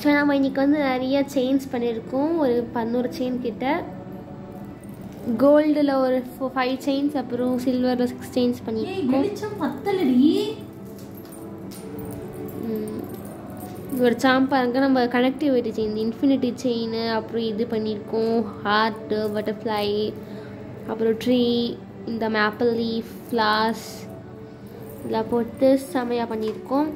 So நம்ம இன்றைக்கி வந்து நிறைய செயின்ஸ் பண்ணியிருக்கோம் ஒரு பதினோரு செயின் கிட்ட கோல்டில் ஒரு ஃபைவ் செயின்ஸ் அப்புறம் சில்வரில் சிக்ஸ் செயின்ஸ் ஏய் பண்ணியிருக்கோம் வெளிச்சம் பத்தலடி ம். இது ஒரு சாம்பாருங்க நம்ம கனெக்டிவிட்டி செயின் இன்ஃபினிட்டி செயின் அப்புறம் இது பண்ணியிருக்கோம் ஹார்ட்டு பட்டர்ஃப்ளை அப்புறம் ட்ரீ இந்த மேப்பிள் லீஃப் ஃப்ளார்ஸ் இதெல்லாம் போட்டு செமையாக பண்ணியிருக்கோம்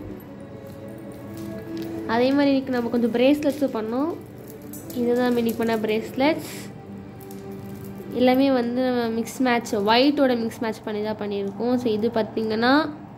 அதே மாதிரி இன்னைக்கு நம்ம கொஞ்சம் பிரேஸ்லெட்ஸும் பண்ணோம் இதுதான் இன்னைக்கு பண்ண பிரேஸ்லெட்ஸ் எல்லாமே வந்து நம்ம மிக்ஸ் மேட்ச் ஒயிட்டோட மிக்ஸ் மேட்ச் பண்ணி தான் பண்ணியிருக்கோம் ஸோ இது பார்த்திங்கன்னா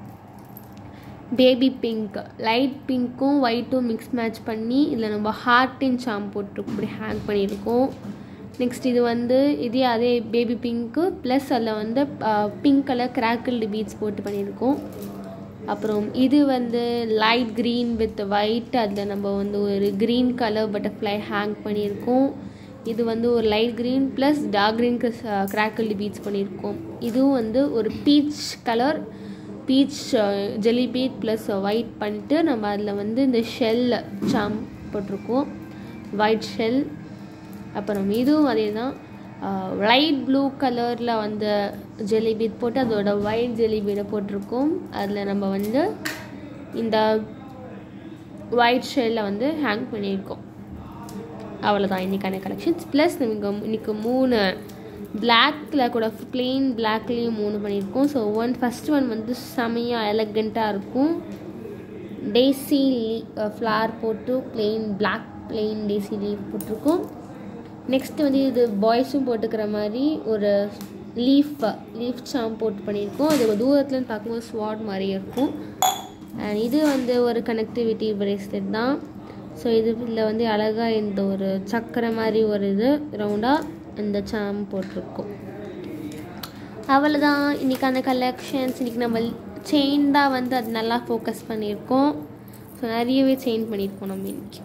பேபி பிங்க் லைட் பிங்க்கும் ஒயிட்டும் மிக்ஸ் மேட்ச் பண்ணி இதில் நம்ம ஹார்ட்டின் சாம் போட்டிருக்கோம் இப்படி ஹேங் பண்ணியிருக்கோம் நெக்ஸ்ட் இது வந்து இதே அதே பேபி பிங்க்கு ப்ளஸ் அதில் வந்து பிங்க் கலர் கிராக்கிள்டு பீட்ஸ் போட்டு பண்ணியிருக்கோம் அப்புறம் இது வந்து லைட் க்ரீன் வித் ஒயிட் அதில் நம்ம வந்து ஒரு க்ரீன் கலர் பட்டர்ஃப்ளை ஹேங் பண்ணியிருக்கோம் இது வந்து ஒரு light green plus dark green crackled beads பண்ணியிருக்கோம் இதுவும் வந்து ஒரு peach colour peach jelly bead plus white பண்ணிட்டு நம்ம அதில் வந்து இந்த ஷெல் சாம் போட்டிருக்கோம் ஒயிட் ஷெல் அப்புறம் இதுவும் அதே தான் லைட் ப்ளூ கலரில் வந்து ஜெல்லி பீட் போட்டு அதோட ஒயிட் ஜெல்லி பீடை போட்டிருக்கோம் அதில் நம்ம வந்து இந்த ஒயிட் ஷெல்லில் வந்து ஹேங் பண்ணியிருக்கோம் அவ்வளோதான் இன்றைக்கான கலெக்ஷன்ஸ் ப்ளஸ் நமக்கு இன்றைக்கி மூணு பிளாக்ல கூட பிளெயின் பிளாக்லேயும் மூணு பண்ணியிருக்கோம் ஸோ ஒன் ஃபஸ்ட் ஒன் வந்து செமையாக எலகண்ட்டாக இருக்கும் டேசி ஃப்ளார் போட்டு plain black plain daisy leaf போட்டிருக்கோம் நெக்ஸ்ட் வந்து இது பாய்ஸும் போட்டுக்கிற மாதிரி ஒரு லீஃப் லீஃப் சாம் போட்டு பண்ணியிருக்கோம் அது தூரத்துலன்னு பார்க்கும்போது ஸ்வாட் மாதிரி இருக்கும் அண்ட் இது வந்து ஒரு கனெக்டிவிட்டி பிரேஸ்லெட் தான் ஸோ இது இதில் வந்து அழகாக இந்த ஒரு சக்கரை மாதிரி ஒரு இது ரவுண்டாக இந்த சாம் போட்டிருக்கோம் அவ்வளோதான் இன்றைக்கான கலெக்ஷன்ஸ் இன்றைக்கி நம்ம செயின் தான் வந்து அது நல்லா ஃபோக்கஸ் பண்ணியிருக்கோம் ஸோ நிறையவே செயின் பண்ணியிருக்கோம் நம்ம இன்னைக்கு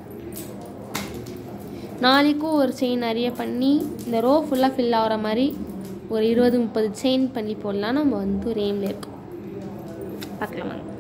நாளைக்கும் ஒரு செயின் நிறைய பண்ணி இந்த ரோ ஃபுல்லாக ஃபில் ஆகிற மாதிரி ஒரு இருபது முப்பது செயின் பண்ணி போடலாம் நம்ம வந்து ஒரு எய்மில் இருக்கோம் பார்க்கலாம் வாங்க